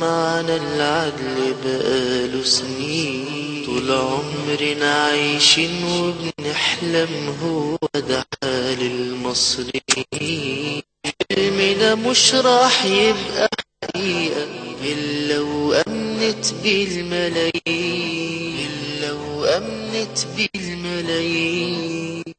معنا العدل بقاله سنين طول عمرنا عايشين وبنحلم هو ده حال المصريين حلمنا مش راح يبقى حقيقة إلا وأمنت بالملايين إلا وأمنت بالملايين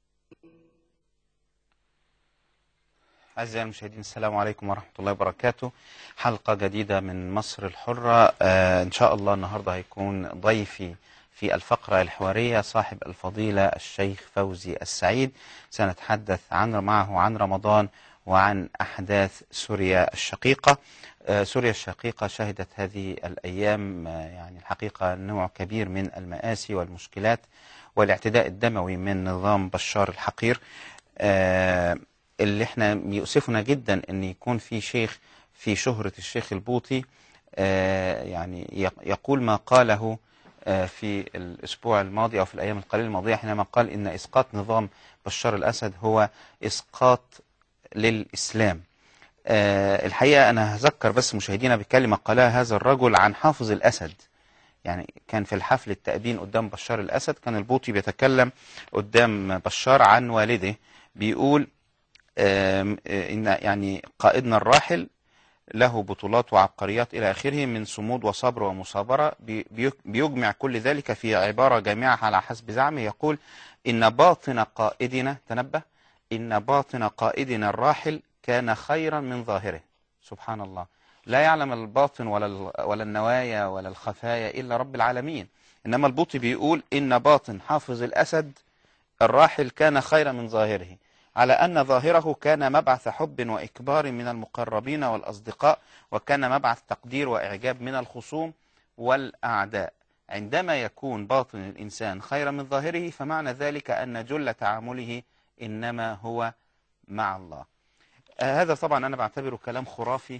أعزائي المشاهدين السلام عليكم ورحمة الله وبركاته حلقة جديدة من مصر الحرة آه إن شاء الله النهاردة هيكون ضيفي في الفقرة الحوارية صاحب الفضيلة الشيخ فوزي السعيد سنتحدث عن معه عن رمضان وعن أحداث سوريا الشقيقة آه سوريا الشقيقة شهدت هذه الأيام آه يعني الحقيقة نوع كبير من المآسي والمشكلات والاعتداء الدموي من نظام بشار الحقير آه اللي احنا يؤسفنا جدا ان يكون في شيخ في شهرة الشيخ البوطي آه يعني يق- يقول ما قاله آه في الاسبوع الماضي او في الايام القليله الماضيه حينما قال ان اسقاط نظام بشار الاسد هو اسقاط للاسلام آه الحقيقه انا هذكر بس مشاهدينا بكلمه قالها هذا الرجل عن حافظ الاسد يعني كان في الحفل التأبين قدام بشار الأسد كان البوطي بيتكلم قدام بشار عن والده بيقول آم، آه، إن يعني قائدنا الراحل له بطولات وعبقريات إلى آخره من صمود وصبر ومصابرة بي- بي- بيجمع كل ذلك في عبارة جامعة على حسب زعمه يقول إن باطن قائدنا تنبه إن باطن قائدنا الراحل كان خيرا من ظاهره سبحان الله لا يعلم الباطن ولا ال- ولا النوايا ولا الخفايا إلا رب العالمين إنما البوطي بيقول إن باطن حافظ الأسد الراحل كان خيرا من ظاهره على أن ظاهره كان مبعث حب وإكبار من المقربين والأصدقاء وكان مبعث تقدير وإعجاب من الخصوم والأعداء عندما يكون باطن الإنسان خيرا من ظاهره فمعنى ذلك أن جل تعامله إنما هو مع الله آه هذا طبعا أنا بعتبره كلام خرافي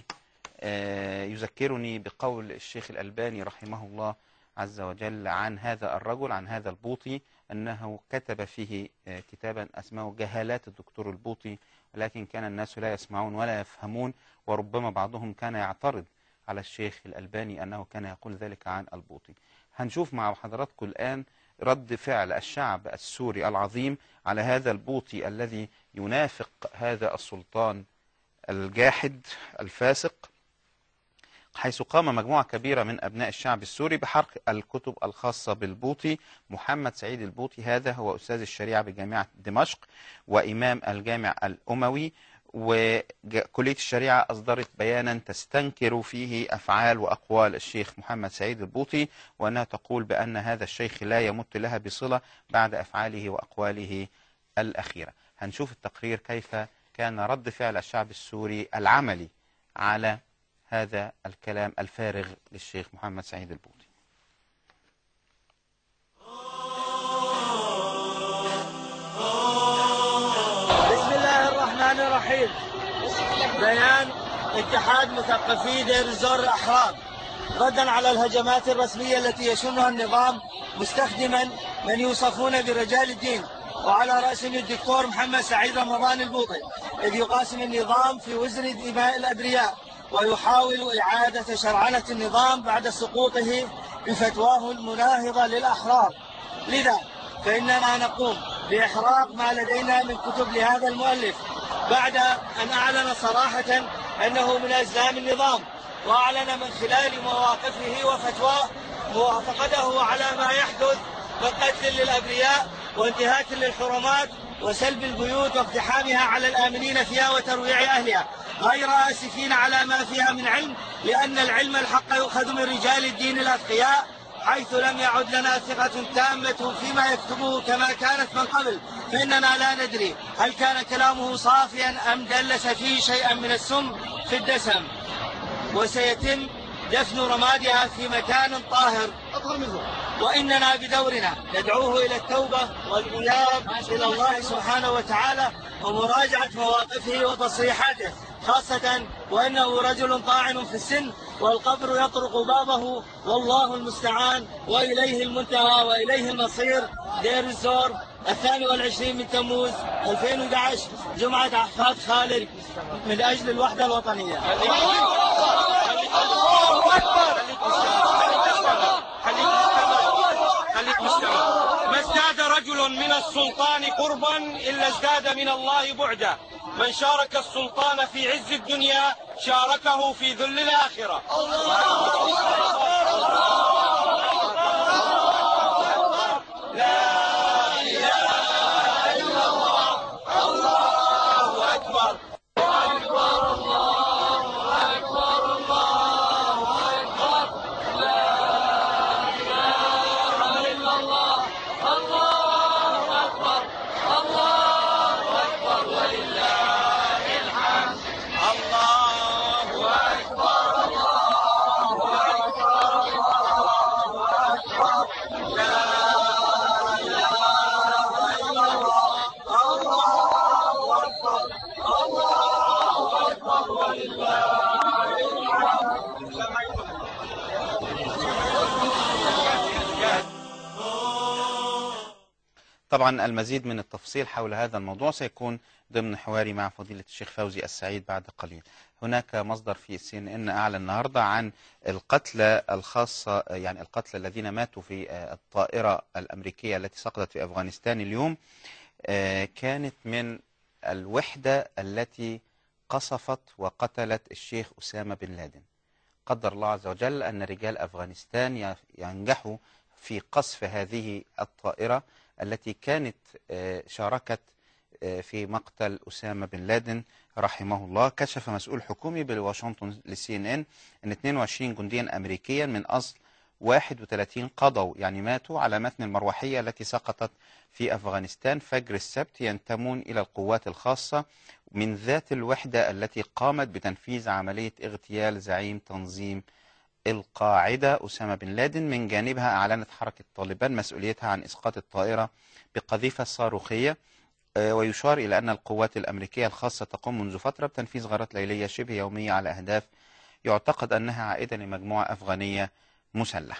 آه يذكرني بقول الشيخ الألباني رحمه الله عز وجل عن هذا الرجل عن هذا البوطي أنه كتب فيه آه، كتابا اسمه جهالات الدكتور البوطي ولكن كان الناس لا يسمعون ولا يفهمون وربما بعضهم كان يعترض على الشيخ الألباني أنه كان يقول ذلك عن البوطي هنشوف مع حضراتكم الآن رد فعل الشعب السوري العظيم على هذا البوطي الذي ينافق هذا السلطان الجاحد الفاسق حيث قام مجموعة كبيرة من أبناء الشعب السوري بحرق الكتب الخاصة بالبوطي محمد سعيد البوطي هذا هو أستاذ الشريعة بجامعة دمشق وإمام الجامع الأموي وكلية الشريعة أصدرت بيانا تستنكر فيه أفعال وأقوال الشيخ محمد سعيد البوطي وأنها تقول بأن هذا الشيخ لا يمت لها بصلة بعد أفعاله وأقواله الأخيرة هنشوف التقرير كيف كان رد فعل الشعب السوري العملي على هذا الكلام الفارغ للشيخ محمد سعيد البوطي بسم الله الرحمن الرحيم بيان اتحاد مثقفي دير الزور الأحرار ردا على الهجمات الرسمية التي يشنها النظام مستخدما من يوصفون برجال الدين وعلى رأسهم الدكتور محمد سعيد رمضان البوطي إذ يقاسم النظام في وزن دماء الأبرياء ويحاول إعادة شرعنة النظام بعد سقوطه بفتواه المناهضة للأحرار لذا فإننا نقوم بإحراق ما لدينا من كتب لهذا المؤلف بعد أن أعلن صراحة أنه من أزلام النظام وأعلن من خلال مواقفه وفتواه موافقته على ما يحدث من قتل للأبرياء وانتهاك للحرمات وسلب البيوت واقتحامها على الآمنين فيها وترويع أهلها غير آسفين على ما فيها من علم لأن العلم الحق يؤخذ من رجال الدين الأتقياء حيث لم يعد لنا ثقة تامة فيما يكتبه كما كانت من قبل فإننا لا ندري هل كان كلامه صافيا أم دلس فيه شيئا من السم في الدسم وسيتم دفن رمادها في مكان طاهر أطهر منه وإننا بدورنا ندعوه إلى التوبة والإناب إلى الله سبحانه وتعالى ومراجعة مواقفه وتصريحاته خاصة وإنه رجل طاعن في السن والقبر يطرق بابه والله المستعان وإليه المنتهى وإليه المصير دير الزور الثاني والعشرين من تموز 2011 جمعة أحفاد خالد من أجل الوحدة الوطنية خليك مستمع خليك مستمع خليك مستمع ما ازداد رجل من السلطان قربا إلا ازداد من الله بعدا من شارك السلطان في عز الدنيا شاركه في ذل الآخرة الله أكبر الله أكبر طبعا المزيد من التفصيل حول هذا الموضوع سيكون ضمن حواري مع فضيلة الشيخ فوزي السعيد بعد قليل هناك مصدر في سي ان ان اعلن النهارده عن القتلى الخاصه يعني القتلى الذين ماتوا في آه، الطائره الامريكيه التي سقطت في افغانستان اليوم آه، كانت من الوحده التي قصفت وقتلت الشيخ اسامه بن لادن قدر الله عز وجل ان رجال افغانستان ي- ينجحوا في قصف هذه الطائره التي كانت آه، شاركت آه، في مقتل أسامة بن لادن رحمه الله كشف مسؤول حكومي بواشنطن لسي ان ان ان 22 جنديا امريكيا من اصل 31 قضوا يعني ماتوا على متن المروحية التي سقطت في أفغانستان فجر السبت ينتمون إلى القوات الخاصة من ذات الوحدة التي قامت بتنفيذ عملية اغتيال زعيم تنظيم القاعدة أسامة بن لادن من جانبها أعلنت حركة طالبان مسؤوليتها عن إسقاط الطائرة بقذيفة صاروخية آه، ويشار إلى أن القوات الأمريكية الخاصة تقوم منذ فترة بتنفيذ غارات ليلية شبه يومية على أهداف يعتقد أنها عائدة لمجموعة أفغانية مسلحة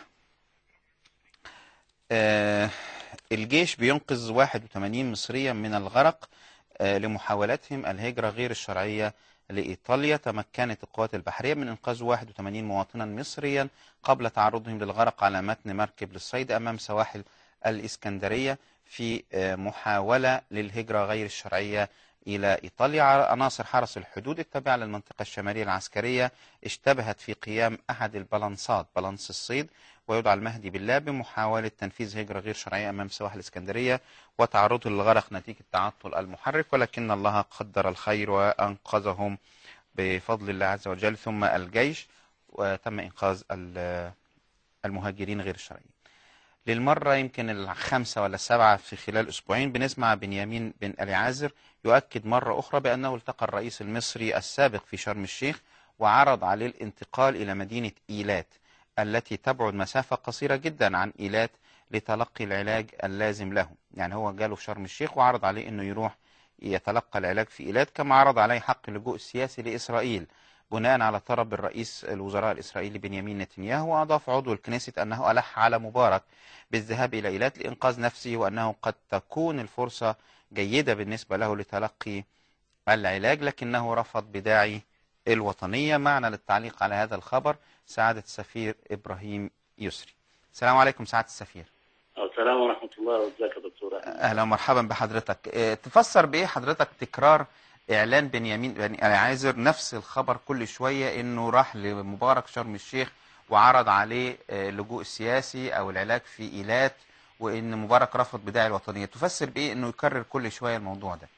آه، الجيش بينقذ 81 مصريا من الغرق آه، لمحاولتهم الهجرة غير الشرعية لإيطاليا تمكنت القوات البحرية من إنقاذ 81 مواطنا مصريا قبل تعرضهم للغرق على متن مركب للصيد أمام سواحل الإسكندرية في آه، محاولة للهجرة غير الشرعية إلى إيطاليا عناصر حرس الحدود التابعة للمنطقة الشمالية العسكرية اشتبهت في قيام أحد البلانسات بلانس الصيد ويدعى المهدي بالله بمحاولة تنفيذ هجرة غير شرعية أمام سواحل الإسكندرية وتعرضه للغرق نتيجة تعطل المحرك ولكن الله قدر الخير وأنقذهم بفضل الله عز وجل ثم الجيش وتم إنقاذ ال- المهاجرين غير الشرعيين للمرة يمكن الخمسة ولا السبعة في خلال أسبوعين بنسمع بنيامين بن ألي عازر يؤكد مرة أخرى بأنه التقى الرئيس المصري السابق في شرم الشيخ وعرض عليه الانتقال إلى مدينة إيلات التي تبعد مسافة قصيرة جدا عن إيلات لتلقي العلاج اللازم له يعني هو جاله في شرم الشيخ وعرض عليه أنه يروح يتلقى العلاج في إيلات كما عرض عليه حق اللجوء السياسي لإسرائيل بناء على طلب الرئيس الوزراء الإسرائيلي بنيامين نتنياهو وأضاف عضو الكنيست أنه ألح على مبارك بالذهاب إلى إيلات لإنقاذ نفسه وأنه قد تكون الفرصة جيدة بالنسبة له لتلقي العلاج لكنه رفض بداعي الوطنية معنا للتعليق على هذا الخبر سعادة السفير إبراهيم يسري السلام عليكم سعادة السفير السلام ورحمة الله وازيك يا دكتور أحمد أهلا ومرحبا بحضرتك إيه، تفسر بإيه حضرتك تكرار إعلان بنيامين بن عازر نفس الخبر كل شوية إنه راح لمبارك شرم الشيخ وعرض عليه آه، اللجوء السياسي أو العلاج في إيلات وإن مبارك رفض بداعي الوطنية تفسر بإيه إنه يكرر كل شوية الموضوع ده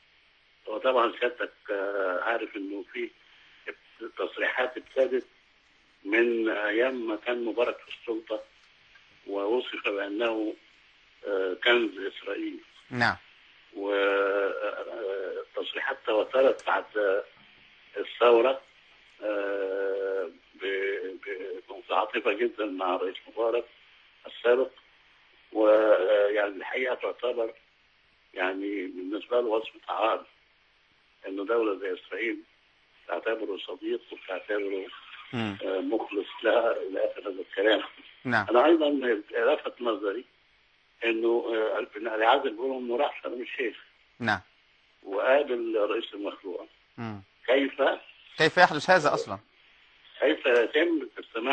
وطبعا سيادتك آه، عارف انه في تصريحات ابتدت من ايام ما كان مبارك في السلطة ووصف بانه آه، كنز اسرائيل نعم والتصريحات تواترت بعد الثورة آه، ب- ب- متعاطفة جدا مع الرئيس مبارك السابق ويعني الحقيقة تعتبر يعني بالنسبة له وصف عار انه دولة زي اسرائيل تعتبره صديق وتعتبره مم. آه، مخلص لها الى اخر هذا الكلام. نعم انا ايضا لفت نظري انه آه، بن علي عادل بيقول انه راح شرم الشيخ نعم وقابل رئيس المخلوع مم. كيف كيف يحدث هذا أصلا كيف يتم السماح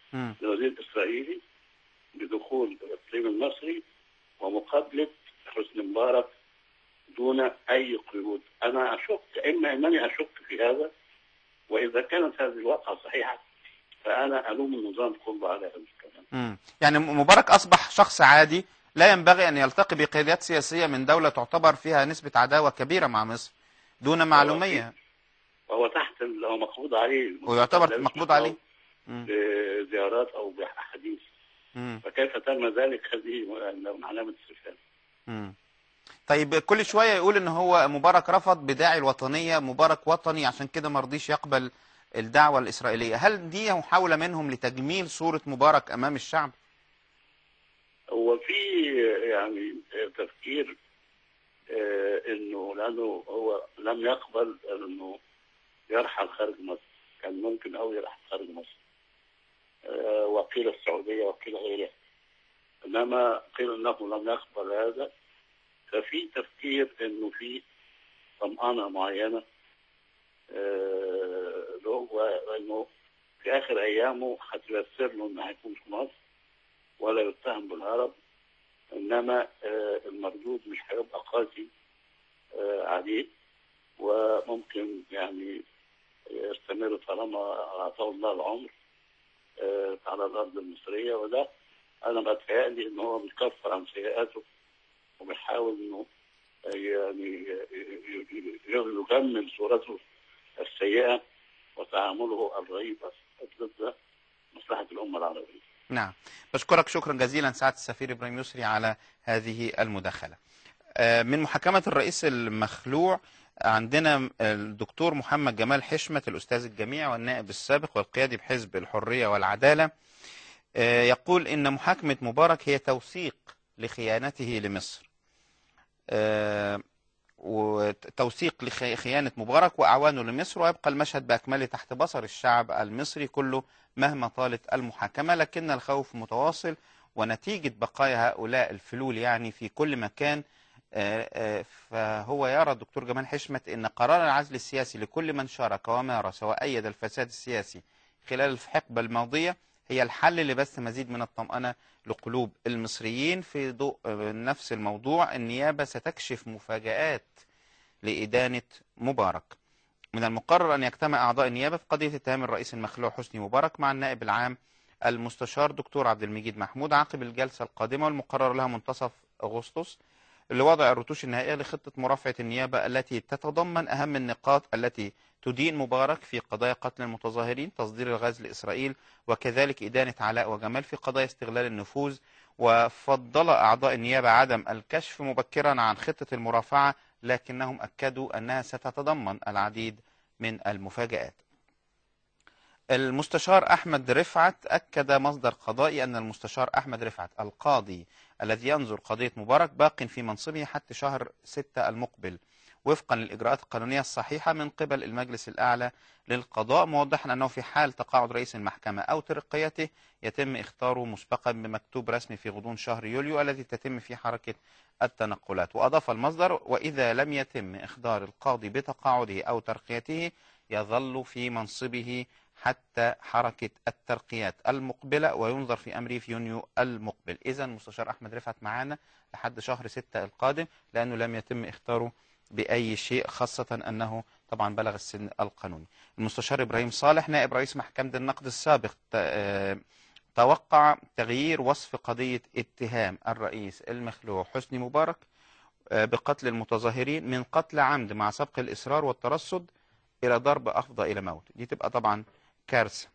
مم. لوزير إسرائيلي بدخول الإقليم المصري ومقابلة حسني مبارك دون أي قيود أنا أشك إما أنني أشك في هذا وإذا كانت هذه الواقعة صحيحة فأنا ألوم النظام كله على هذا الكلام مم. يعني مبارك أصبح شخص عادي لا ينبغي أن يلتقي بقيادات سياسية من دولة تعتبر فيها نسبة عداوة كبيرة مع مصر دون معلومية وهو تحت ال- هو مقبوض عليه ويعتبر لا مقبوض يشبه عليه مم. بزيارات أو بأحاديث مم. فكيف تم ذلك هذه من علامة استفهام مم. طيب كل شوية يقول ان هو مبارك رفض بداعي الوطنية مبارك وطني عشان كده مرضيش يقبل الدعوة الإسرائيلية هل دي محاولة منهم لتجميل صورة مبارك أمام الشعب؟ هو في يعني تفكير آه، انه لانه هو لم يقبل انه يرحل خارج مصر كان ممكن او يرحل خارج مصر آه، وقيل السعوديه وقيل غيرها انما قيل انه لم يقبل هذا ففي تفكير انه في طمأنة معينة آه، اللي هو انه في اخر ايامه هتيسر له انه هيكون في مصر ولا يتهم بالهرب انما آه، المردود مش هيبقى قاسي آه، عليه وممكن يعني يستمر طالما اعطاه الله العمر آه، على الارض المصريه وده انا بتهيألي ان هو بيكفر عن سيئاته وبيحاول انه يعني يجمل صورته السيئه وتعامله الرهيب ضد مصلحه الامه العربيه. نعم بشكرك شكرا جزيلا سعادة السفير إبراهيم يسري على هذه المداخلة آه، من محاكمة الرئيس المخلوع عندنا الدكتور محمد جمال حشمة الأستاذ الجامعي والنائب السابق والقيادي بحزب الحرية والعدالة آه، يقول إن محاكمة مبارك هي توثيق لخيانته لمصر آه، وتوثيق لخيانة مبارك وأعوانه لمصر ويبقى المشهد بأكمله تحت بصر الشعب المصري كله مهما طالت المحاكمة لكن الخوف متواصل ونتيجة بقايا هؤلاء الفلول يعني في كل مكان آه، آه، فهو يرى الدكتور جمال حشمت أن قرار العزل السياسي لكل من شارك ومارس وأيد الفساد السياسي خلال الحقبة الماضية هي الحل لبث مزيد من الطمأنة لقلوب المصريين في ضوء آه، نفس الموضوع النيابة ستكشف مفاجآت لإدانة مبارك من المقرر أن يجتمع أعضاء النيابة في قضية اتهام الرئيس المخلوع حسني مبارك مع النائب العام المستشار دكتور عبد المجيد محمود عقب الجلسة القادمة والمقرر لها منتصف أغسطس لوضع الرتوش النهائية لخطة مرافعة النيابة التي تتضمن أهم النقاط التي تدين مبارك في قضايا قتل المتظاهرين تصدير الغاز لإسرائيل وكذلك إدانة علاء وجمال في قضايا استغلال النفوذ وفضل أعضاء النيابة عدم الكشف مبكرا عن خطة المرافعة لكنهم أكدوا أنها ستتضمن العديد من المفاجآت المستشار أحمد رفعت أكد مصدر قضائي أن المستشار أحمد رفعت القاضي الذي ينظر قضية مبارك باق في منصبه حتى شهر ستة المقبل وفقا للإجراءات القانونية الصحيحة من قبل المجلس الأعلى للقضاء موضحا أنه في حال تقاعد رئيس المحكمة أو ترقيته يتم اختاره مسبقا بمكتوب رسمي في غضون شهر يوليو الذي تتم فيه حركة التنقلات وأضاف المصدر وإذا لم يتم إخبار القاضي بتقاعده أو ترقيته يظل في منصبه حتى حركة الترقيات المقبلة وينظر في أمره في يونيو المقبل إذا مستشار أحمد رفعت معانا لحد شهر ستة القادم لأنه لم يتم اختاره بأي شيء خاصة أنه طبعا بلغ السن القانوني المستشار إبراهيم صالح نائب رئيس محكمة النقد السابق ت- آه، توقع تغيير وصف قضية اتهام الرئيس المخلوع حسني مبارك آه، بقتل المتظاهرين من قتل عمد مع سبق الإصرار والترصد إلى ضرب أفضى إلى موت دي تبقى طبعا كارثة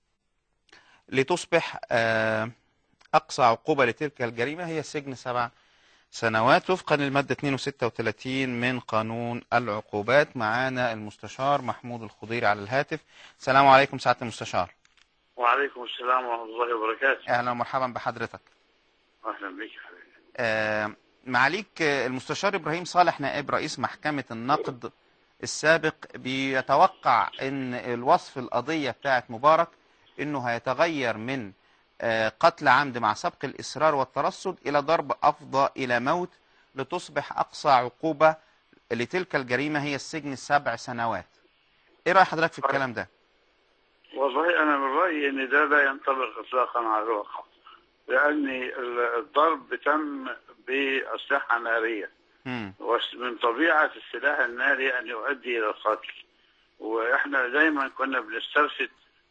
لتصبح آه، أقصى عقوبة لتلك الجريمة هي السجن سبع سنوات وفقا للمادة 32 من قانون العقوبات معانا المستشار محمود الخضيري على الهاتف السلام عليكم سعادة المستشار وعليكم السلام ورحمه الله وبركاته أهلا ومرحبا بحضرتك اهلا بك يا حبيبي آه، معاليك آه، المستشار إبراهيم صالح نائب رئيس محكمة النقد السابق بيتوقع ان الوصف القضية بتاعت مبارك انه هيتغير من آه، قتل عمد مع سبق الإصرار والترصد إلى ضرب أفضى إلى موت لتصبح أقصى عقوبة لتلك الجريمة هي السجن سبع سنوات إيه رأي حضرتك في الكلام ده؟ والله أنا من رأيي إن ده لا ينطبق إطلاقا على الواقع لأن ال- الضرب تم بأسلحة نارية مم. ومن طبيعة السلاح الناري أن يؤدي إلى القتل وإحنا دايما كنا بنسترشد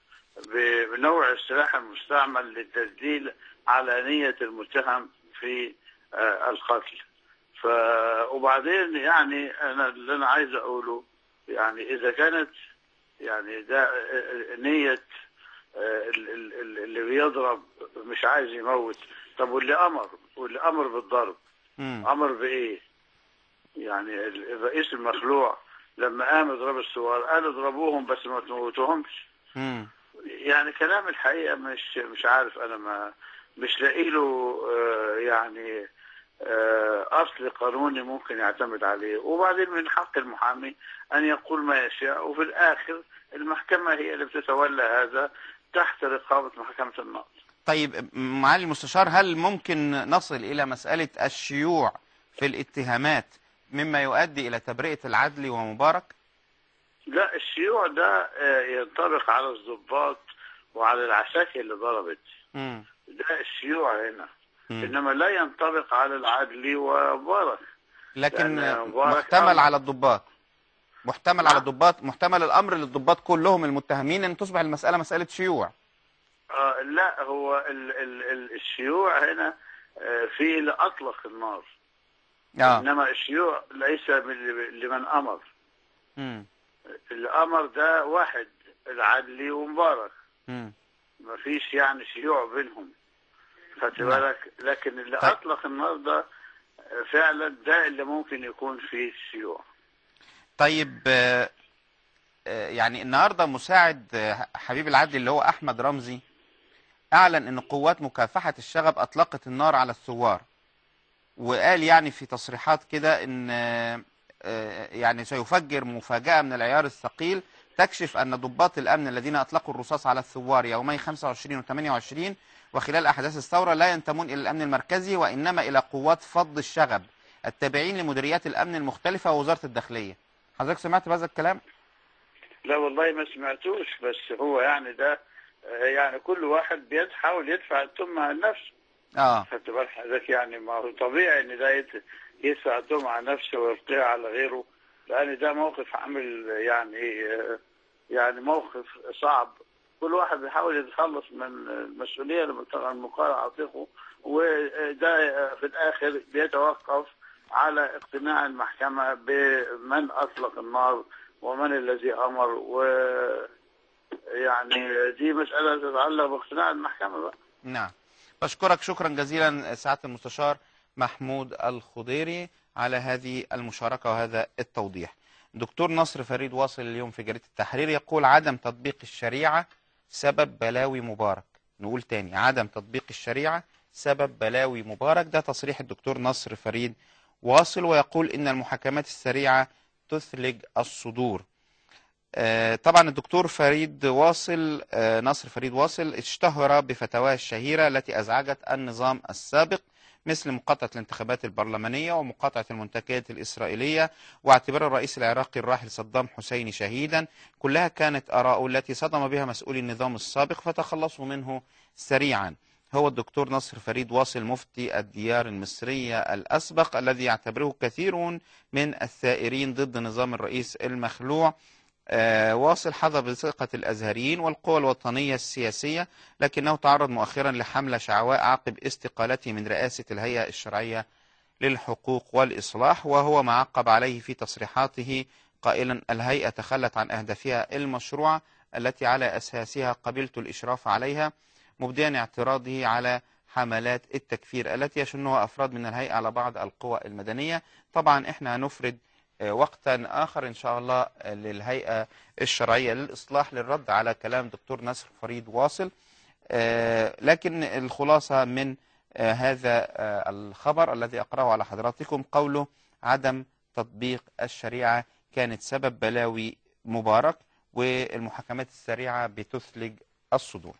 ب- بنوع السلاح المستعمل للتسجيل على نية المتهم في آه، القتل ف وبعدين يعني أنا اللي أنا عايز أقوله يعني إذا كانت يعني ده آه، نية آه، ال- ال- ال- اللي بيضرب مش عايز يموت طب واللي أمر واللي أمر بالضرب مم. امر بايه؟ يعني ال- الرئيس المخلوع لما قام يضرب الثوار قال اضربوهم بس ما تموتوهمش مم. يعني كلام الحقيقه مش مش عارف انا ما مش لاقي له آه، يعني آه، اصل قانوني ممكن يعتمد عليه وبعدين من حق المحامي ان يقول ما يشاء وفي الاخر المحكمه هي اللي بتتولى هذا تحت رقابه محكمه النقض طيب معالي المستشار هل ممكن نصل إلى مسألة الشيوع في الاتهامات مما يؤدي إلى تبرئة العدل ومبارك؟ لا الشيوع ده آه، ينطبق على الضباط وعلى العساكر اللي ضربت مم. ده الشيوع هنا مم. انما لا ينطبق على العدل ومبارك لكن لأن مبارك محتمل أمر. على الضباط محتمل نعم. على الضباط محتمل الأمر للضباط كلهم المتهمين أن تصبح المسألة مسألة شيوع آه لا هو ال ال ال الشيوع هنا آه في اللي اطلق النار آه. انما الشيوع ليس من- لمن امر مم. اللي امر ده واحد العدلي ومبارك مم. ما فيش يعني شيوع بينهم خدت نعم. بالك لكن اللي طيب. اطلق النار ده آه، فعلا ده اللي ممكن يكون فيه شيوع طيب آه، آه، يعني النهارده مساعد آه، حبيب العدل اللي هو احمد رمزي اعلن ان قوات مكافحه الشغب اطلقت النار على الثوار وقال يعني في تصريحات كده ان آه، آه، يعني سيفجر مفاجاه من العيار الثقيل تكشف ان ضباط الامن الذين اطلقوا الرصاص على الثوار يومي 25 و 28 وخلال احداث الثوره لا ينتمون الى الامن المركزي وانما الى قوات فض الشغب التابعين لمديريات الامن المختلفه ووزاره الداخليه حضرتك سمعت بهذا الكلام؟ لا والله ما سمعتوش بس هو يعني ده آه، يعني كل واحد بيحاول يدفع التهمة عن نفسه اه خدت بال حضرتك يعني ما هو طبيعي ان ده يت- يدفع التهمة عن نفسه ويلقيها على غيره لان ده موقف عامل يعني آه، يعني موقف صعب كل واحد بيحاول يتخلص من المسؤولية اللي المقارنة عاتقه وده آه، في الاخر بيتوقف على اقتناع المحكمة بمن اطلق النار ومن الذي امر و يعني دي مسألة تتعلق باقتناع المحكمة بقى نعم بشكرك شكرا جزيلا سعادة المستشار محمود الخضيري على هذه المشاركة وهذا التوضيح دكتور نصر فريد واصل اليوم في جريدة التحرير يقول عدم تطبيق الشريعة سبب بلاوي مبارك نقول تاني عدم تطبيق الشريعة سبب بلاوي مبارك ده تصريح الدكتور نصر فريد واصل ويقول إن المحاكمات السريعة تثلج الصدور آه، طبعا الدكتور فريد واصل آه، نصر فريد واصل اشتهر بفتاواه الشهيرة التي أزعجت النظام السابق مثل مقاطعة الانتخابات البرلمانية ومقاطعة المنتخبات الإسرائيلية واعتبار الرئيس العراقي الراحل صدام حسين شهيدا كلها كانت آراء التي صدم بها مسؤولي النظام السابق فتخلصوا منه سريعا هو الدكتور نصر فريد واصل مفتي الديار المصرية الأسبق الذي يعتبره كثيرون من الثائرين ضد نظام الرئيس المخلوع آه، واصل حظى بثقة الأزهريين والقوى الوطنية السياسية لكنه تعرض مؤخرا لحملة شعواء عقب استقالته من رئاسة الهيئة الشرعية للحقوق والإصلاح وهو ما عقب عليه في تصريحاته قائلا الهيئة تخلت عن أهدافها المشروعة التي على أساسها قبلت الإشراف عليها مبديا اعتراضه على حملات التكفير التي يشنها أفراد من الهيئة على بعض القوى المدنية طبعا احنا هنفرد آه، وقتا آخر إن شاء الله آه، للهيئة الشرعية للإصلاح للرد على كلام دكتور نصر فريد واصل آه، لكن الخلاصة من آه، هذا آه، الخبر الذي أقرأه على حضراتكم قوله عدم تطبيق الشريعة كانت سبب بلاوي مبارك والمحاكمات السريعة بتثلج الصدور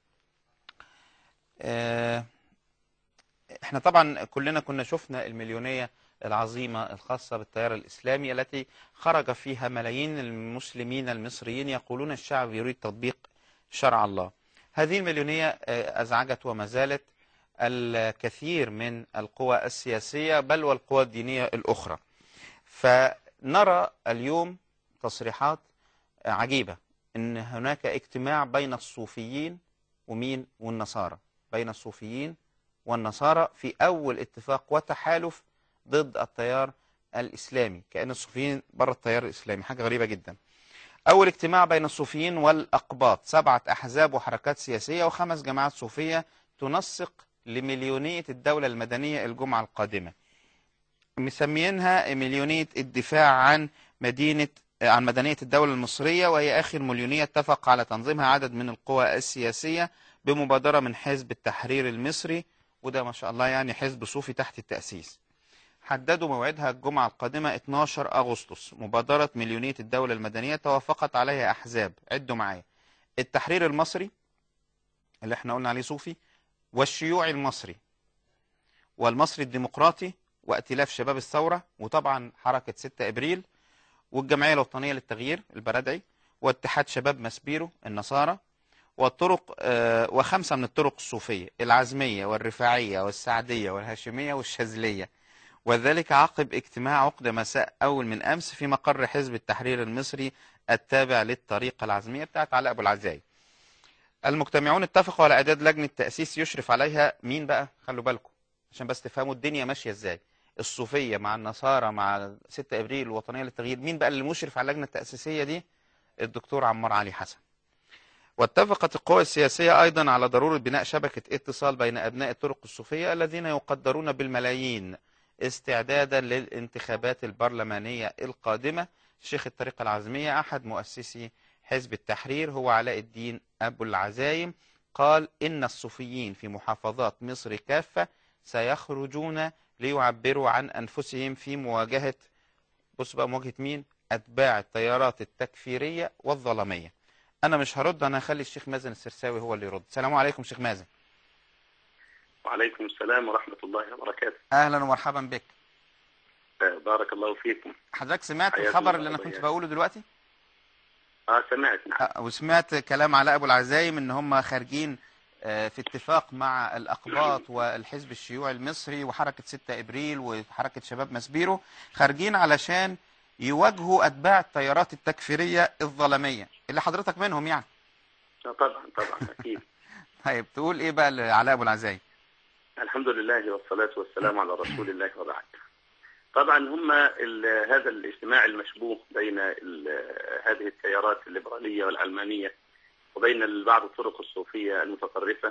آه، احنا طبعا كلنا كنا شفنا المليونية العظيمة الخاصة بالتيار الإسلامي التي خرج فيها ملايين المسلمين المصريين يقولون الشعب يريد تطبيق شرع الله هذه المليونية آه، أزعجت وما زالت الكثير من القوى السياسية بل والقوى الدينية الأخرى فنرى اليوم تصريحات عجيبة ان هناك اجتماع بين الصوفيين ومين والنصارى بين الصوفيين والنصارى في اول اتفاق وتحالف ضد التيار الاسلامي كأن الصوفيين بره التيار الاسلامي حاجة غريبة جدا اول اجتماع بين الصوفيين والاقباط سبعة احزاب وحركات سياسية وخمس جماعات صوفية تنسق لمليونية الدولة المدنية الجمعة القادمة مسميينها مليونية الدفاع عن مدينة عن مدنية الدولة المصرية وهي آخر مليونية اتفق على تنظيمها عدد من القوى السياسية بمبادرة من حزب التحرير المصري وده ما شاء الله يعني حزب صوفي تحت التأسيس حددوا موعدها الجمعة القادمة 12 أغسطس مبادرة مليونية الدولة المدنية توافقت عليها أحزاب عدوا معايا التحرير المصري اللي احنا قلنا عليه صوفي والشيوعي المصري والمصري الديمقراطي وائتلاف شباب الثورة وطبعا حركة 6 إبريل والجمعية الوطنية للتغيير البرادعي واتحاد شباب مسبيرو النصارى والطرق آه، وخمسة من الطرق الصوفية العزمية والرفاعية والسعدية والهاشمية والشاذلية وذلك عقب اجتماع عقد مساء أول من أمس في مقر حزب التحرير المصري التابع للطريقة العزمية بتاعت علاء أبو العزاي المجتمعون اتفقوا على إعداد لجنة تأسيس يشرف عليها مين بقى خلوا بالكم عشان بس تفهموا الدنيا ماشية ازاي الصوفية مع النصارى مع 6 ابريل الوطنية للتغيير مين بقى اللي مشرف على اللجنة التأسيسية دي الدكتور عمار علي حسن واتفقت القوى السياسية أيضا على ضرورة بناء شبكة اتصال بين أبناء الطرق الصوفية الذين يقدرون بالملايين استعدادا للانتخابات البرلمانية القادمة شيخ الطريقة العزمية أحد مؤسسي حزب التحرير هو علاء الدين أبو العزايم قال إن الصوفيين في محافظات مصر كافة سيخرجون ليعبروا عن أنفسهم في مواجهة بص بقى مواجهة مين أتباع التيارات التكفيرية والظلمية أنا مش هرد أنا هخلي الشيخ مازن السرساوي هو اللي يرد السلام عليكم شيخ مازن وعليكم السلام ورحمة الله وبركاته أهلا ومرحبا بك آه، بارك الله فيكم حضرتك سمعت حياكم الخبر الله اللي أنا كنت وإياك. بقوله دلوقتي اه سمعت نعم أه، وسمعت كلام علاء أبو العزايم إن هم خارجين آه، في اتفاق مع الأقباط والحزب الشيوعي المصري وحركة 6 إبريل وحركة شباب مسبيرو خارجين علشان يواجهوا أتباع التيارات التكفيرية الظلمية اللي حضرتك منهم يعني آه، طبعا طبعا أكيد طيب تقول إيه بقى لعلاء أبو العزايم الحمد لله والصلاة والسلام على رسول الله وبعد طبعا هم ال- هذا الاجتماع المشبوه بين ال- هذه التيارات الليبرالية والعلمانية وبين بعض الطرق الصوفية المتطرفة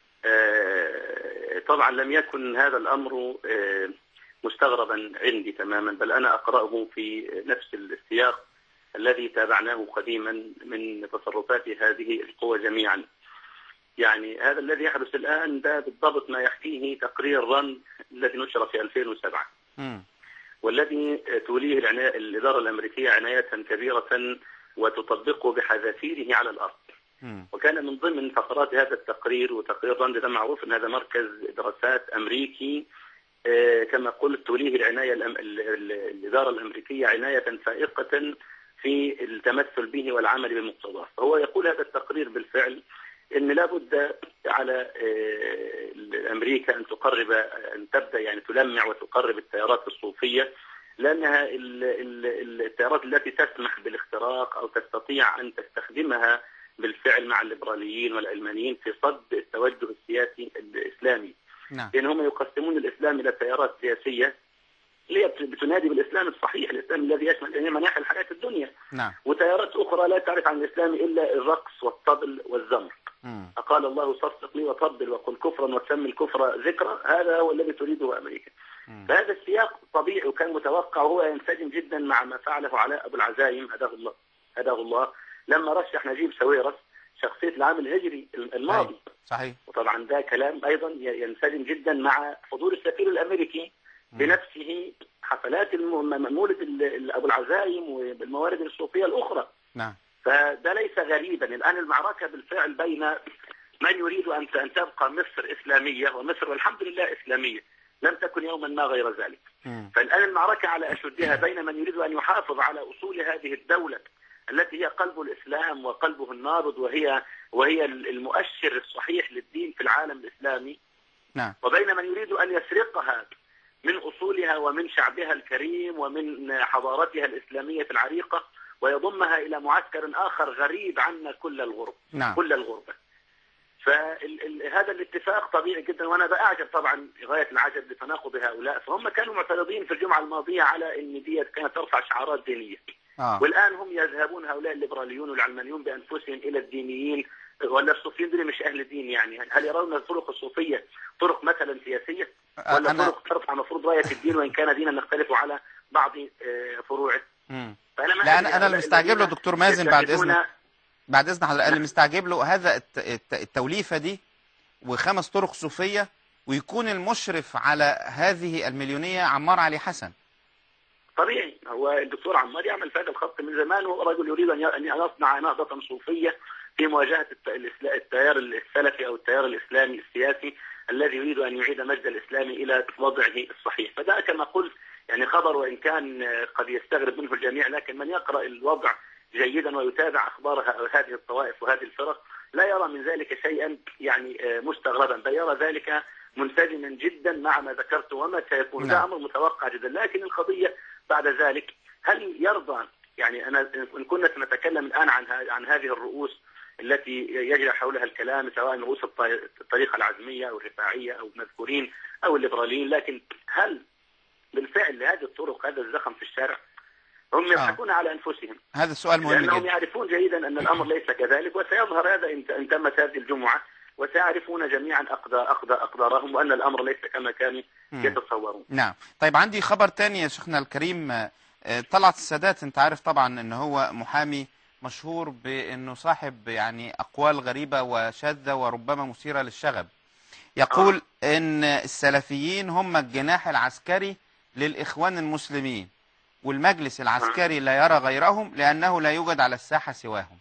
آه، طبعا لم يكن هذا الأمر آه، مستغربا عندي تماما بل أنا أقرأه في نفس السياق الذي تابعناه قديما من تصرفات هذه القوى جميعا يعني هذا الذي يحدث الآن ده بالضبط ما يحكيه تقرير رن الذي نشر في 2007 مم. والذي توليه العناية الإدارة الأمريكية عناية كبيرة وتطبقه بحذافيره على الأرض مم. وكان من ضمن فقرات هذا التقرير وتقرير راند ده معروف ان هذا مركز دراسات امريكي آه، كما قلت توليه العنايه الأم... ال- ال- الاداره الامريكيه عنايه فائقه في التمثل به والعمل بمقتضاه، فهو يقول هذا التقرير بالفعل ان لابد على آه، امريكا ان تقرب ان تبدا يعني تلمع وتقرب التيارات الصوفيه لانها ال- ال- التيارات التي تسمح بالاختراق او تستطيع ان تستخدمها بالفعل مع الليبراليين والعلمانيين في صد التوجه السياسي الاسلامي نعم لان هم يقسمون الاسلام الى تيارات سياسيه اللي هي بتنادي بالاسلام الصحيح الاسلام الذي يشمل جميع مناحي الحياه الدنيا نعم وتيارات اخرى لا تعرف عن الاسلام الا الرقص والطبل والزمر مم. أقال الله صفق لي وطبل وقل كفرا وتسمي الكفر ذكرا هذا هو الذي تريده أمريكا مم. فهذا السياق طبيعي وكان متوقع وهو ينسجم جدا مع ما فعله علاء أبو العزايم هداه الله هداه الله لما رشح نجيب ساويرس شخصية العام الهجري الماضي صحيح وطبعا ده كلام أيضا ي- ينسجم جدا مع حضور السفير الأمريكي مم. بنفسه حفلات الم- مولد ال- ال- أبو العزايم والموارد الصوفية الأخرى نعم فده ليس غريبا الآن المعركة بالفعل بين من يريد أن أن تبقى مصر إسلامية ومصر والحمد لله إسلامية لم تكن يوما ما غير ذلك مم. فالآن المعركة على أشدها بين من يريد أن يحافظ على أصول هذه الدولة التي هي قلب الاسلام وقلبه النابض وهي وهي المؤشر الصحيح للدين في العالم الاسلامي نعم وبين من يريد ان يسرقها من اصولها ومن شعبها الكريم ومن حضارتها الاسلاميه العريقه ويضمها الى معسكر اخر غريب عنا كل الغرب نعم كل الغربه. فهذا الاتفاق طبيعي جدا وانا باعجب طبعا غايه العجب بتناقض هؤلاء فهم كانوا معترضين في الجمعه الماضيه على ان ديت كانت ترفع شعارات دينيه اه والان هم يذهبون هؤلاء الليبراليون والعلمانيون بانفسهم الى الدينيين ولا الصوفيين دول مش اهل دين يعني هل يرون الطرق الصوفيه طرق مثلا سياسيه ولا انا طرق ترفع مفروض رايه الدين وان كان دينا نختلف على بعض آه، فروعه مم. فانا ما لا، أدري أنا- أنا اللي هؤلاء مستعجب له الذين دكتور مازن بعد يتخذون- إذنك. بعد اذن حضرتك اللي مستعجب له هذا الت- الت- التوليفه دي وخمس طرق صوفيه ويكون المشرف على هذه المليونيه عمار علي حسن طبيعي هو الدكتور عمار يعمل في هذا الخط من زمان وهو رجل يريد ان ي- ان يصنع نهضه صوفيه في مواجهه الت- الإسلا- التيار السلفي او التيار الاسلامي السياسي الذي يريد ان يعيد مجد الاسلام الى وضعه الصحيح فده كما قلت يعني خبر وان كان آه، قد يستغرب منه الجميع لكن من يقرا الوضع جيدا ويتابع اخبار ه- هذه الطوائف وهذه الفرق لا يرى من ذلك شيئا يعني آه، مستغربا بل يرى ذلك منسجما جدا مع ما ذكرت وما سيكون ده نعم. امر متوقع جدا لكن القضيه بعد ذلك هل يرضى يعني انا ان كنا سنتكلم الان عن ه- عن هذه الرؤوس التي يجري حولها الكلام سواء رؤوس الط- الطريقه العزميه او الرفاعيه او المذكورين او الليبراليين لكن هل بالفعل لهذه الطرق هذا الزخم في الشارع هم يضحكون على انفسهم هذا السؤال مهم لانهم جدا يعرفون جيدا ان الامر ليس كذلك وسيظهر هذا ان ان تمت هذه الجمعه وسيعرفون جميعا اقدار اقدار اقدارهم وان الامر ليس كما كانوا مم. يتصورون نعم طيب عندي خبر تاني يا شيخنا الكريم آه، آه، طلعت السادات انت عارف طبعا ان هو محامي مشهور بانه صاحب يعني اقوال غريبه وشاذه وربما مثيره للشغب يقول ان السلفيين هم الجناح العسكري للاخوان المسلمين والمجلس العسكري لا يرى غيرهم لانه لا يوجد على الساحه سواهم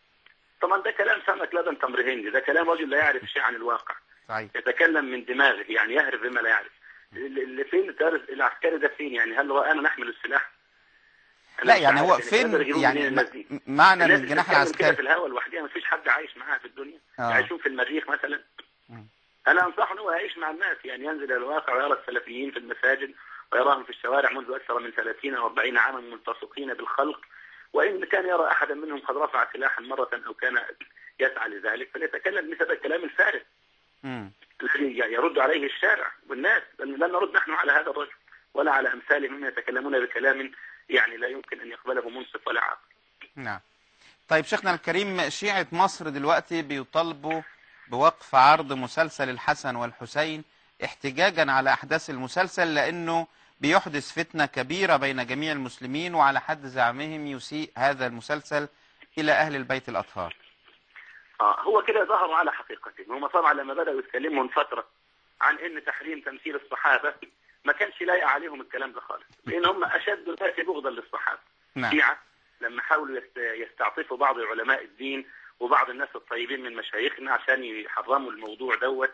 طبعا ده كلام سمك لبن تمر هندي ده كلام رجل لا يعرف شيء عن الواقع صحيح يتكلم من دماغه يعني يهرب بما لا يعرف اللي فين التيار العسكري ده فين يعني هل رأينا نحمل السلاح أنا لا مش يعني عارف هو قادر فين يجيبوا يعني منين الناس دي م- معنى من الناس الجناح بتتكلم كده في العسكري الهواء لوحدها ما فيش حد عايش معاها في الدنيا آه. يعيشون في المريخ مثلا مم. انا انصحه انه يعيش مع الناس يعني ينزل الى الواقع ويرى السلفيين في المساجد ويراهم في الشوارع منذ اكثر من 30 او 40 عاما ملتصقين بالخلق وان كان يرى احدا منهم قد رفع سلاحا مره او كان يسعى لذلك فليتكلم مثل الكلام الفارغ مم. الذي يرد عليه الشارع والناس لن لن نرد نحن على هذا الرجل ولا على امثاله ممن يتكلمون بكلام يعني لا يمكن ان يقبله منصف ولا عاقل نعم طيب شيخنا الكريم شيعة مصر دلوقتي بيطالبوا بوقف عرض مسلسل الحسن والحسين احتجاجا على أحداث المسلسل لأنه بيحدث فتنة كبيرة بين جميع المسلمين وعلى حد زعمهم يسيء هذا المسلسل إلى أهل البيت الأطهار اه هو كده ظهروا على حقيقتهم هم طبعا لما بداوا يتكلموا من فتره عن ان تحريم تمثيل الصحابه ما كانش لايق عليهم الكلام ده خالص لان هم اشد الناس بغضا للصحابه نعم شيعة لما حاولوا يست- يستعطفوا بعض علماء الدين وبعض الناس الطيبين من مشايخنا عشان يحرموا الموضوع دوت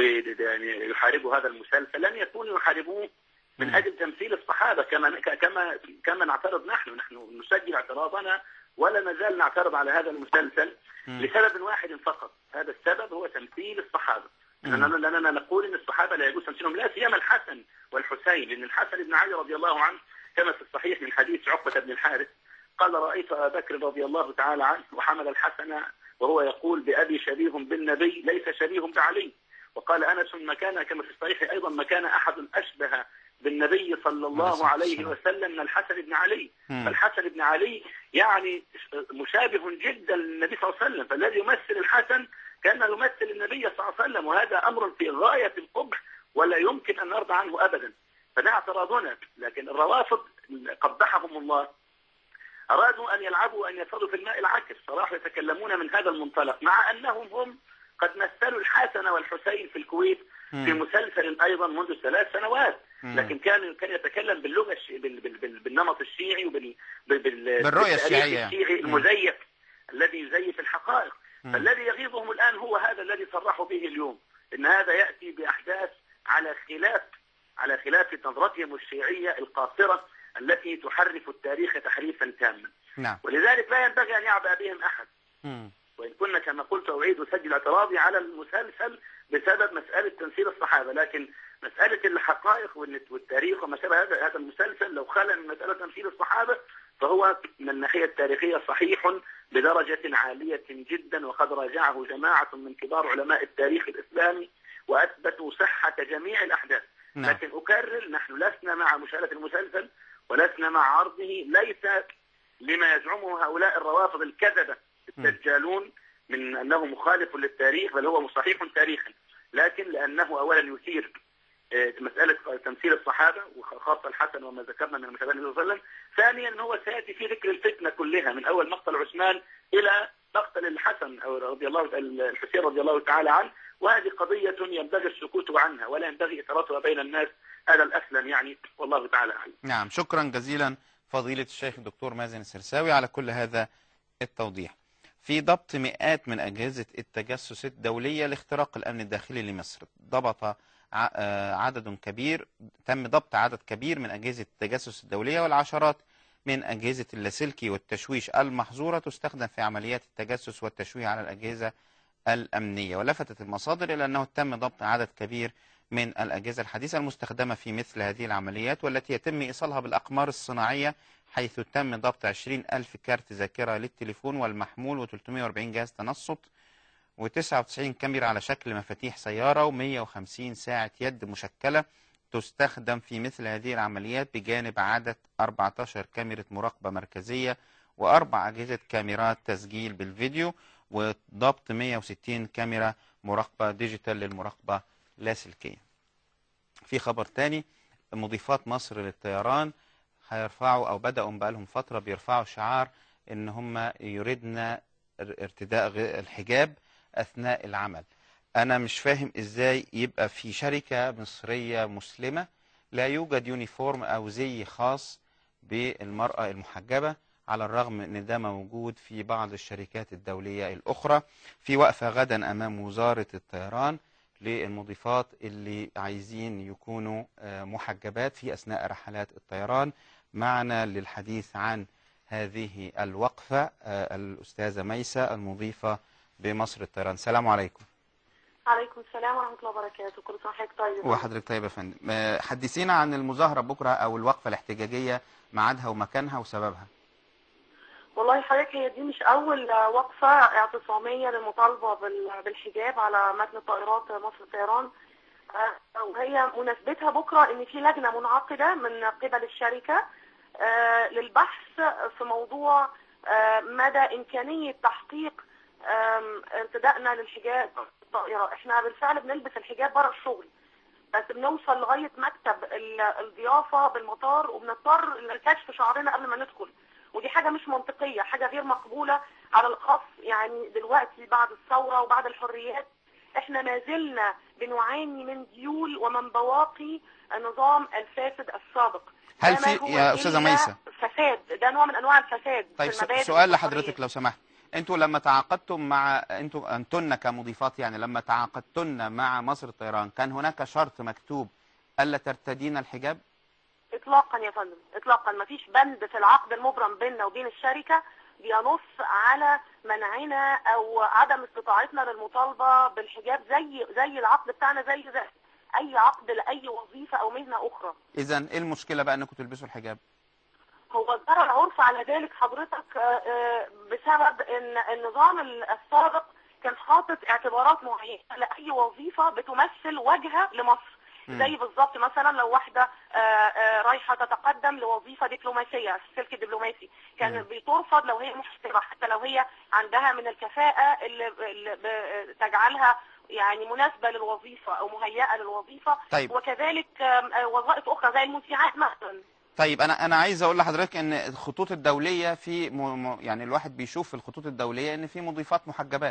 ويحاربوا هذا المسلسل لم يكونوا يحاربوه من مم. اجل تمثيل الصحابه كما كما كما نعترض نحن نحن نسجل اعتراضنا ولا نزال نعترض على هذا المسلسل مم. لسبب واحد فقط هذا السبب هو تمثيل الصحابه مم. لأننا لأننا نقول ان الصحابه لا يجوز تمثيلهم لا سيما الحسن والحسين لان الحسن بن علي رضي الله عنه كما في الصحيح من حديث عقبه بن الحارث قال رايت ابا بكر رضي الله تعالى عنه وحمل الحسن وهو يقول بابي شبيه بالنبي ليس شبيه بعلي وقال انس مكان كما في الصحيح ايضا مكان احد اشبه بالنبي صلى عليه الصلاة الله عليه والسلام. وسلم من الحسن بن علي مم. فالحسن بن علي يعني مشابه جدا للنبي صلى الله عليه وسلم فالذي يمثل الحسن كان يمثل النبي صلى الله عليه وسلم وهذا امر في غايه القبح ولا يمكن ان نرضى عنه ابدا فده اعتراضنا لكن الروافض قبحهم الله ارادوا ان يلعبوا ان يصلوا في الماء العكر صراحه يتكلمون من هذا المنطلق مع انهم هم قد مثلوا الحسن والحسين في الكويت في مم. مسلسل ايضا منذ ثلاث سنوات مم. لكن كان كان يتكلم باللغه الش... بال... بال... بال... بالنمط الشيعي وبال بال... بال... بالرؤية بالتاريخ الشيعية. الشيعي مم. المزيف الذي يزيف الحقائق مم. فالذي يغيظهم الان هو هذا الذي صرحوا به اليوم ان هذا ياتي باحداث على خلاف على خلاف نظرتهم الشيعيه القاصره التي تحرف التاريخ تحريفا تاما نعم ولذلك لا ينبغي أن يعبأ بهم أحد مم. وإن كنا كما قلت أعيد أسجل اعتراضي على المسلسل بسبب مسألة تمثيل الصحابة لكن مسألة الحقائق والنت- والتاريخ وما شابه هذا هذا المسلسل لو خلى من مسألة تمثيل الصحابة فهو من الناحية التاريخية صحيح بدرجة عالية جدا وقد راجعه جماعة من كبار علماء التاريخ الإسلامي وأثبتوا صحة جميع الأحداث نعم لكن أكرر نحن لسنا مع مشاهدة المسلسل ولسنا مع عرضه ليس لما يزعمه هؤلاء الروافض الكذبة الدجالون من أنه مخالف للتاريخ بل هو صحيح تاريخا لكن لأنه أولا يثير آه، مسألة تمثيل الصحابة وخاصة الحسن وما ذكرنا من المشاهدة النبي صلى الله عليه وسلم ثانيا أن هو سيأتي في ذكر الفتنة كلها من أول مقتل عثمان إلى مقتل الحسن أو رضي الله الحسين رضي الله تعالى عنه وهذه قضية ينبغي السكوت عنها ولا ينبغي إثارتها بين الناس هذا الأسلم يعني والله تعالى أعلم نعم شكرا جزيلا فضيلة الشيخ الدكتور مازن السرساوي على كل هذا التوضيح في ضبط مئات من أجهزة التجسس الدولية لاختراق الأمن الداخلي لمصر ضبط ع- آه، عدد كبير تم ضبط عدد كبير من أجهزة التجسس الدولية والعشرات من أجهزة اللاسلكي والتشويش المحظورة تستخدم في عمليات التجسس والتشويه على الأجهزة الأمنية ولفتت المصادر إلى أنه تم ضبط عدد كبير من الأجهزة الحديثة المستخدمة في مثل هذه العمليات والتي يتم إيصالها بالأقمار الصناعية حيث تم ضبط 20 ألف كارت ذاكرة للتليفون والمحمول و340 جهاز تنصت و99 كاميرا على شكل مفاتيح سيارة و150 ساعة يد مشكلة تستخدم في مثل هذه العمليات بجانب عدد 14 كاميرا مراقبة مركزية وأربع أجهزة كاميرات تسجيل بالفيديو وضبط 160 كاميرا مراقبة ديجيتال للمراقبة لاسلكية في خبر تاني مضيفات مصر للطيران هيرفعوا او بداوا بقالهم فتره بيرفعوا شعار ان هم يريدنا ارتداء غ- الحجاب اثناء العمل انا مش فاهم ازاي يبقى في شركه مصريه مسلمه لا يوجد يونيفورم او زي خاص بالمراه المحجبه على الرغم من ان ده موجود في بعض الشركات الدوليه الاخرى في وقفه غدا امام وزاره الطيران للمضيفات اللي عايزين يكونوا آه، محجبات في اثناء رحلات الطيران معنا للحديث عن هذه الوقفه آه، الاستاذه ميسه المضيفه بمصر الطيران السلام عليكم عليكم السلام ورحمة الله وبركاته كل سنة وحضرتك طيب وحضرتك طيب يا فندم آه، حدثينا عن المظاهره بكره او الوقفه الاحتجاجيه ميعادها ومكانها وسببها والله حضرتك هي دي مش أول آه، وقفة اعتصامية للمطالبة بال- بالحجاب على متن طائرات مصر الطيران آه، وهي مناسبتها بكرة إن في لجنة منعقدة من قبل الشركة آه، للبحث في موضوع آه، مدى إمكانية تحقيق آم، ارتدائنا للحجاب في الطائرة احنا بالفعل بنلبس الحجاب بره الشغل بس بنوصل لغاية مكتب ال- الضيافة بالمطار وبنضطر لكشف شعرنا قبل ما ندخل ودي حاجة مش منطقية حاجة غير مقبولة على الأخص يعني دلوقتي بعد الثورة وبعد الحريات احنا ما زلنا بنعاني من ديول ومن بواقي النظام الفاسد السابق هل ده ما في- هو يا أستاذة إلا ميسة. فساد ده نوع من أنواع الفساد طيب في س- المبادئ سؤال والحريات. لحضرتك لو سمحت انتوا لما تعاقدتم مع انتوا انتن كمضيفات يعني لما تعاقدتن مع مصر الطيران كان هناك شرط مكتوب الا ترتدين الحجاب اطلاقا يا فندم اطلاقا ما فيش بند في العقد المبرم بيننا وبين الشركه بينص على منعنا او عدم استطاعتنا للمطالبه بالحجاب زي زي العقد بتاعنا زي, زي اي عقد لاي وظيفه او مهنه اخرى اذا ايه المشكله بقى انكم تلبسوا الحجاب هو جرى العرف على ذلك حضرتك آه، آه، بسبب ان النظام السابق كان حاطط اعتبارات معينه لاي وظيفه بتمثل وجهه لمصر مم. زي بالظبط مثلا لو واحده آه، آه، رايحه تتقدم لوظيفه دبلوماسيه في السلك الدبلوماسي كان مم. بترفض لو هي محترفه حتى لو هي عندها من الكفاءه اللي, اللي ب- تجعلها يعني مناسبه للوظيفه او مهيئه للوظيفه طيب. وكذلك آم، آه، وظائف اخرى زي المذيعات مثلا طيب انا انا عايز اقول لحضرتك ان الخطوط الدوليه في م... م... يعني الواحد بيشوف في الخطوط الدوليه ان في مضيفات محجبات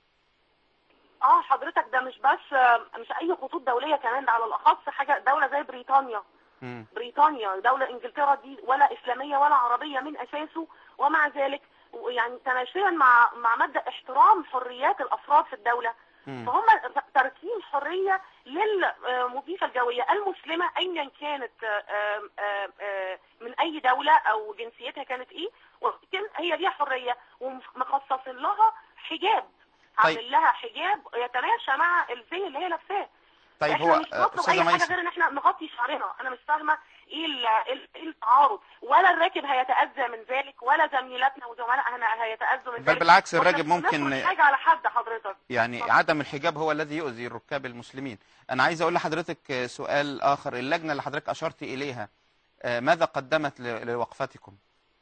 اه حضرتك ده مش بس مش اي خطوط دوليه كمان ده على الاخص حاجه دوله زي بريطانيا مم. بريطانيا دوله انجلترا دي ولا اسلاميه ولا عربيه من اساسه ومع ذلك يعني تماشيا مع مع مبدا احترام حريات الافراد في الدوله مم. فهم تركين حريه للمضيفه الجويه المسلمه ايا كانت آه، آه، آه، من اي دوله او جنسيتها كانت ايه ولكن هي ليها حريه ومخصصين لها حجاب طيب. عامل لها حجاب يتماشى مع الزي اللي هي لابساه طيب احنا هو مش آه، بنطلب استاذه اي حاجه ميسه غير ان احنا نغطي شعرنا انا مش فاهمه ايه ال- ال- ايه التعارض ولا الراكب هيتاذى من ذلك ولا زميلاتنا وزملائنا هيتاذوا من بل ذلك بالعكس وإحنا الراكب مش ممكن- بنفرض حاجه على حد حضرتك يعني اتفضل. عدم الحجاب هو الذي يؤذي الركاب المسلمين انا عايز اقول لحضرتك آه، سؤال اخر اللجنه اللي حضرتك اشرت اليها آه، ماذا قدمت ل- لوقفتكم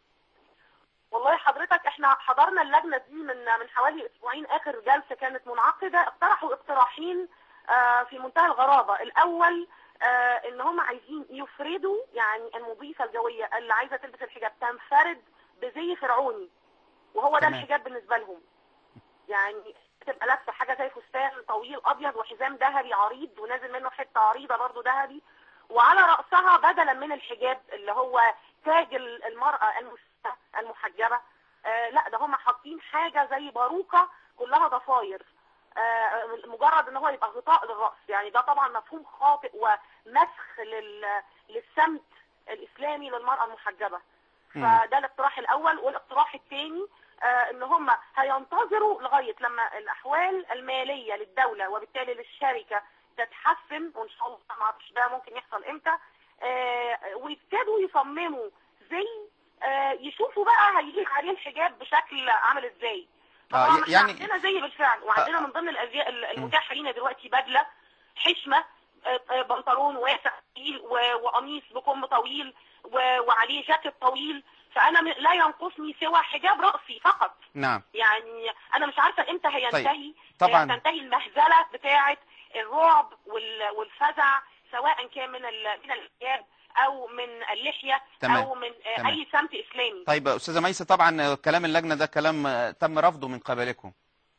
والله حضرتك احنا حضرنا اللجنه دي من من حوالي اسبوعين اخر جلسه كانت منعقده اقترحوا اقتراحين آه، في منتهى الغرابه الاول آه، ان هم عايزين يفردوا يعني المضيفه الجويه اللي عايزه تلبس الحجاب تنفرد بزي فرعوني وهو ده تمام. الحجاب بالنسبه لهم يعني تبقى لابسه حاجه زي فستان طويل ابيض وحزام ذهبي عريض ونازل منه حته عريضه برضه ذهبي وعلى راسها بدلا من الحجاب اللي هو تاج ال- المراه المسلمه المحجبه آه لا ده هم حاطين حاجه زي باروكه كلها ضفاير آه مجرد ان هو يبقى غطاء للراس يعني ده طبعا مفهوم خاطئ ومسخ لل للسمت الاسلامي للمراه المحجبه مم. فده الاقتراح الاول والاقتراح الثاني آه ان هم هينتظروا لغايه لما الاحوال الماليه للدوله وبالتالي للشركه تتحسن وان شاء الله ما اعرفش ده ممكن يحصل امتى آه ويبتدوا يصمموا زي آه يشوفوا بقى هيليق عليه الحجاب بشكل عامل ازاي آه، طبعا احنا يعني- عندنا زي بالفعل وعندنا آه. من ضمن الازياء ال- المتاحه لينا دلوقتي بدله حشمه آه، آه، بنطلون واسع طويل و- وقميص بكم طويل و- وعليه جاكيت طويل فانا م- لا ينقصني سوى حجاب راسي فقط نعم يعني انا مش عارفه امتى هينتهي طبعاً. آه، تنتهي المهزله بتاعه الرعب وال- والفزع سواء كان من ال- من الحجاب او من اللحيه تمام. او من آه، تمام. اي سمت اسلامي طيب استاذه ميسه طبعا آه، كلام اللجنه ده كلام آه، تم رفضه من قبلكم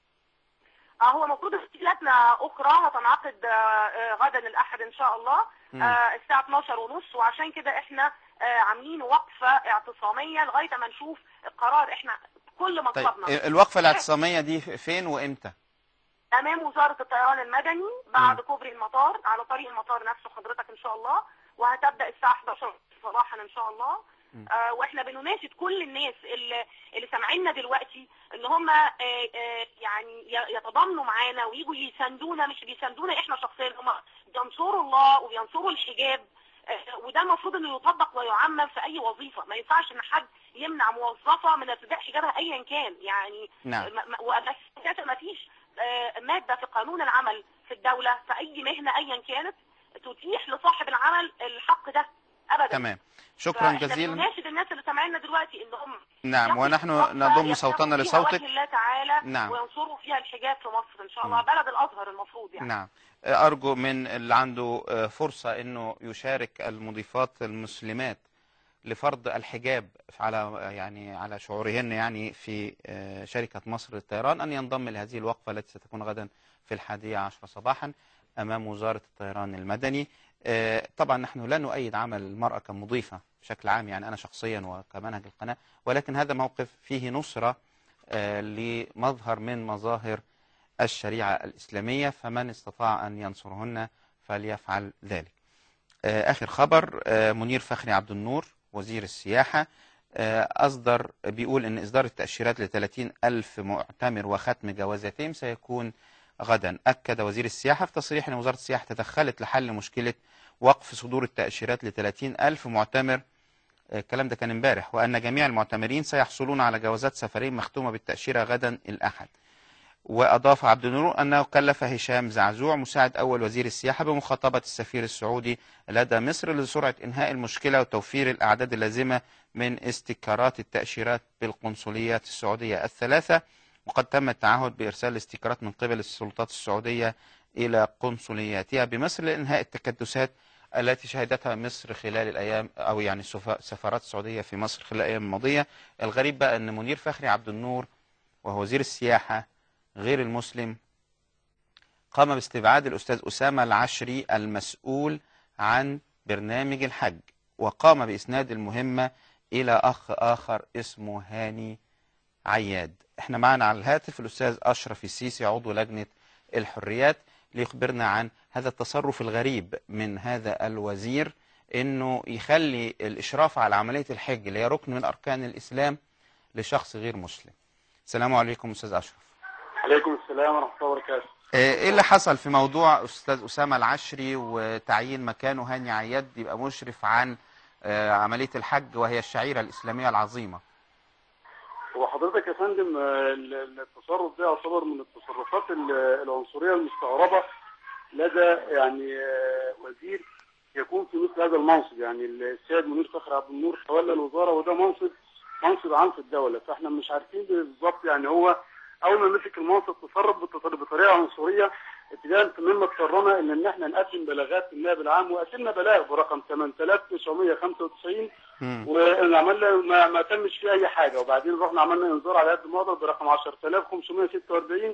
اه هو المفروض في لجنه اخرى هتنعقد آه، آه، غدا الاحد ان شاء الله مم. آه، الساعه 12 ونص وعشان كده احنا آه، عاملين وقفه اعتصاميه لغايه ما نشوف القرار احنا كل طيب مطلبنا آه، الوقفه الاعتصاميه دي ف- فين وامتى امام وزاره الطيران المدني بعد مم. كوبري المطار على طريق المطار نفسه حضرتك ان شاء الله وهتبدا الساعه 11 صباحا ان شاء الله مم. آه واحنا بنناشد كل الناس اللي اللي سامعيننا دلوقتي ان هم آه آه يعني ي- يتضامنوا معانا ويجوا يساندونا مش بيساندونا احنا شخصيا هم بينصروا الله وبينصروا الحجاب آه، وده المفروض انه يطبق ويعمم في اي وظيفه ما ينفعش ان حد يمنع موظفه من ارتداء حجابها ايا كان يعني نعم ما- ما- وأساسا ما فيش آه، مادة في قانون العمل في الدولة في أي مهنة أيا كانت تتيح لصاحب العمل الحق ده أبدا تمام شكرا فإحنا جزيلا بنناشد الناس اللي سامعيننا دلوقتي إن هم نعم ياخدوا ونحن وقفة نضم يبتغوا صوتنا فيها لصوتك وجه الله تعالى نعم. وينصروا فيها الحجاب في مصر إن شاء الله مم. بلد الأزهر المفروض يعني نعم أرجو من اللي عنده آه، فرصة أنه يشارك المضيفات المسلمات لفرض الحجاب على يعني على شعورهن يعني في آه، شركة مصر للطيران أن ينضم لهذه الوقفة التي ستكون غدا في الحادية عشر صباحا أمام وزارة الطيران المدني آه، طبعا نحن لا نؤيد عمل المرأة كمضيفة بشكل عام يعني أنا شخصيا وكمنهج القناة ولكن هذا موقف فيه نصرة آه، لمظهر من مظاهر الشريعة الإسلامية فمن استطاع أن ينصرهن فليفعل ذلك آه، آخر خبر آه، منير فخري عبد النور وزير السياحة آه، أصدر بيقول أن إصدار التأشيرات ل 30 ألف معتمر وختم جوازاتهم سيكون غدا أكد وزير السياحة في تصريح أن وزارة السياحة تدخلت لحل مشكلة وقف صدور التأشيرات ل 30 ألف معتمر آه، الكلام ده كان امبارح وأن جميع المعتمرين سيحصلون على جوازات سفرين مختومة بالتأشيرة غدا الأحد وأضاف عبد النور أنه كلف هشام زعزوع مساعد أول وزير السياحة بمخاطبة السفير السعودي لدى مصر لسرعة إنهاء المشكلة وتوفير الأعداد اللازمة من استيكرات التأشيرات بالقنصليات السعودية الثلاثة وقد تم التعهد بإرسال الاستيكرات من قبل السلطات السعودية إلى قنصلياتها بمصر لإنهاء التكدسات التي شهدتها مصر خلال الأيام أو يعني السفا- سفارات السعودية في مصر خلال الأيام الماضية الغريب بقى أن منير فخري عبد النور وهو وزير السياحة غير المسلم قام باستبعاد الأستاذ أسامة العشري المسؤول عن برنامج الحج وقام بإسناد المهمة إلى أخ آخر اسمه هاني عياد احنا معنا على الهاتف الأستاذ أشرف السيسي عضو لجنة الحريات ليخبرنا عن هذا التصرف الغريب من هذا الوزير انه يخلي الاشراف على عمليه الحج اللي هي ركن من اركان الاسلام لشخص غير مسلم السلام عليكم استاذ اشرف عليكم السلام ورحمة الله وبركاته آه، ايه اللي حصل في موضوع استاذ اسامه العشري وتعيين مكانه هاني عياد يبقى مشرف عن آه، عمليه الحج وهي الشعيره الاسلاميه العظيمه هو حضرتك يا فندم آه، ال- ال- التصرف ده يعتبر من التصرفات ال- العنصرية المستغربة لدى يعني آه، وزير يكون في مثل هذا المنصب يعني السيد منير فخر عبد النور تولى الوزارة وده منصب منصب عام في الدولة فاحنا مش عارفين بالظبط يعني هو أول ما مسك المنصب تصرف بط- بطريقة عنصرية ابتداء مما اضطرنا ان ان احنا نقدم بلاغات في النائب العام وقدمنا بلاغ برقم 8995 مم. وعملنا ما, ما تمش فيه اي حاجه وبعدين رحنا عملنا انذار على قد ما نقدر برقم 10546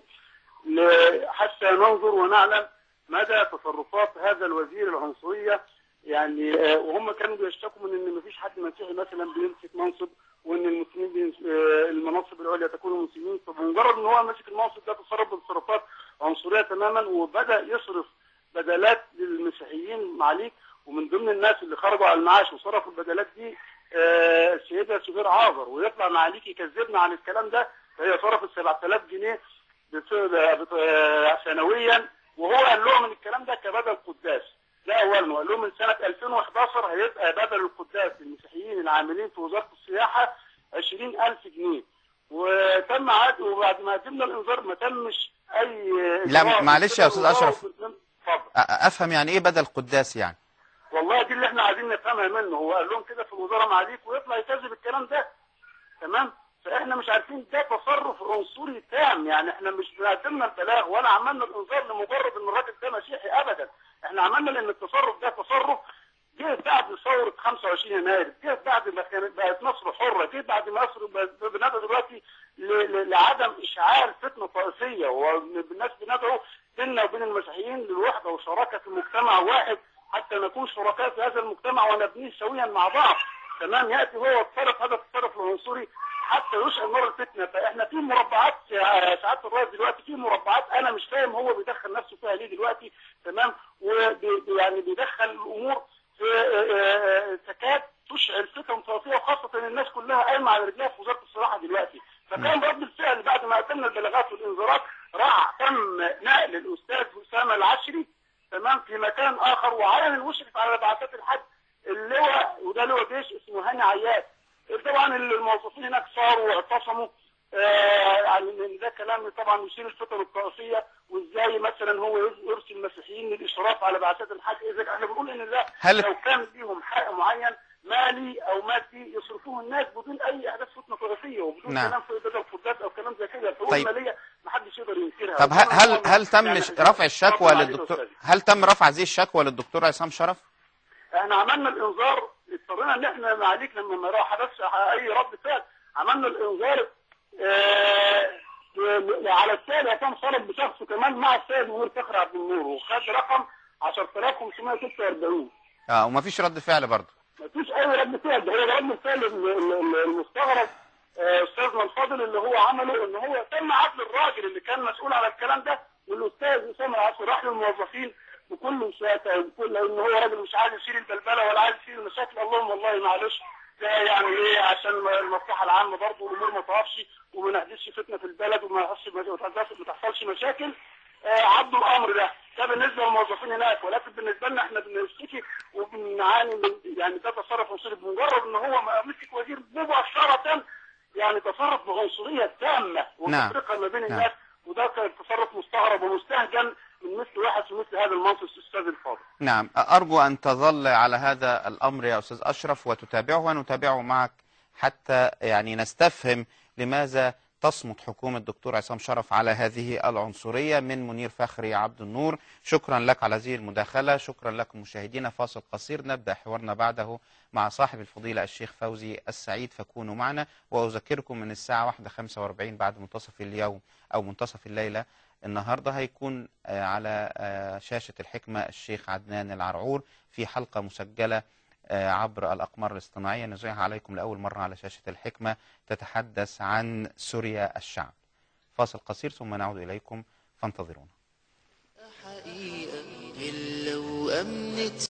ل- حتى ننظر ونعلم مدى تصرفات هذا الوزير العنصريه يعني آه، وهم كانوا بيشتكوا من ان مفيش حد مسيحي مثلا بيمسك منصب وان المسلمين بيمس- آه، المناصب العليا تكون مسلمين فبمجرد ان هو مسك المنصب ده تصرف بتصرفات عنصريه تماما وبدا يصرف بدلات للمسيحيين معاليك ومن ضمن الناس اللي خرجوا على المعاش وصرفوا البدلات دي آه، السيده سهير عاذر ويطلع معاليك يكذبنا عن الكلام ده فهي صرفت 7000 جنيه بت- بت- آه، سنويا وهو قال لهم ان الكلام ده كبدل قداس ده اولا وقال لهم من سنه 2011 هيبقى بدل القداس للمسيحيين العاملين في وزاره السياحه 20000 جنيه وتم عاد وبعد ما قدمنا الانذار ما تمش اي لا، إجراء معلش يا أستاذ بالنسبة أشرف. للوزارة. اتفضل أ- افهم يعني ايه بدل قداس يعني والله دي اللي احنا عايزين نفهمها منه هو قال لهم كده في الوزاره معاليك ويطلع يكذب الكلام ده تمام فاحنا مش عارفين ده تصرف عنصري تام يعني احنا مش قدمنا البلاغ ولا عملنا الانذار لمجرد ان الراجل ده مسيحي ابدا احنا عملنا لان التصرف ده تصرف جه بعد ثوره 25 يناير جه بعد ما كانت بقت مصر حره جه بعد ما مصر بقت- بندعو دلوقتي ل- ل- لعدم اشعال فتنه طائفيه والناس بندعو بيننا وبين المسيحيين للوحده وشراكه في مجتمع واحد حتى نكون شركاء في هذا المجتمع ونبنيه سويا مع بعض تمام ياتي هو الطرف هذا الطرف العنصري حتى يشعل نار الفتنه فاحنا في مربعات يا سعاده الرئيس دلوقتي في مربعات انا مش فاهم هو بيدخل نفسه فيها ليه دلوقتي تمام ويعني بيدخل الامور في آه، آه، تكاد تشعل فتن طائفيه وخاصه ان الناس كلها قايمه على رجليها في وزاره الصراحه دلوقتي فكان رد الفعل بعد ما قدمنا البلاغات والانذارات راح تم نقل الاستاذ اسامه العشري تمام في مكان اخر وعلن المشرف على بعثات الحج اللواء وده لواء جيش اسمه هاني عياد طبعا الموظفين هناك صاروا واعتصموا آه يعني من ده كلام طبعا يشير الفتن الطائفيه وازاي مثلا هو يرسل المسيحيين للاشراف على بعثات الحج اذا احنا بنقول ان ده هل- لو كان ليهم حق معين مالي او مادي يصرفوه الناس بدون اي احداث فتنه طائفيه وبدون نعم. كلام في بدل قداس او كلام زي كده الحقوق طيب. الماليه ما حدش يقدر ينكرها طب هل هل, هل تم يعني ش- رفع الشكوى رفع عليه للدكتور الأستاذ. هل تم رفع هذه الشكوى للدكتور عصام شرف احنا عملنا الانذار اضطرينا ان احنا معاليك لما ما راح حدث اي رد فعل عملنا الانذار آه على السيد عصام صرف بشخصه كمان مع السيد منير فخر عبد النور وخد رقم 10546 اه ومفيش رد فعل برضه ما فيش اي رد فعل ده هو رد الفعل ال- ال- المستغرب آه، استاذنا الفاضل اللي هو عمله ان هو تم عزل الراجل اللي كان مسؤول على الكلام ده والاستاذ اسامه العصر راح للموظفين بكل ساعه بكل ان هو راجل مش عايز يشيل البلبله ولا عايز يشيل المشاكل اللهم والله معلش ده يعني ايه عشان المصلحه العامه برضه والامور ما تقفش وما نحدثش فتنه في البلد وما يحصلش ما تحصلش- ما تحصلش مشاكل آه، عدوا الامر ده ده بالنسبه للموظفين هناك ولكن بالنسبه لنا احنا بنشتكي وبنعاني من يعني ده تصرف عنصري بمجرد ان هو ما مسك وزير مباشره يعني تصرف بعنصريه تامه نعم. وتفرقه ما بين نعم. الناس وده كان تصرف مستغرب ومستهجن من مثل واحد في مثل هذا المنصب الاستاذ الفاضل نعم أرجو أن تظل على هذا الأمر يا أستاذ أشرف وتتابعه ونتابعه معك حتى يعني نستفهم لماذا تصمت حكومة الدكتور عصام شرف على هذه العنصرية من منير فخري عبد النور شكرا لك على هذه المداخلة شكرا لكم مشاهدينا فاصل قصير نبدأ حوارنا بعده مع صاحب الفضيلة الشيخ فوزي السعيد فكونوا معنا وأذكركم من الساعة 1:45 بعد منتصف اليوم أو منتصف الليلة النهارده هيكون آه، على آه، شاشة الحكمة الشيخ عدنان العرعور في حلقة مسجلة آه، عبر الأقمار الاصطناعية نذيعها عليكم لأول مرة على شاشة الحكمة تتحدث عن سوريا الشعب فاصل قصير ثم نعود إليكم فانتظرونا حقيقة إلا وأمنت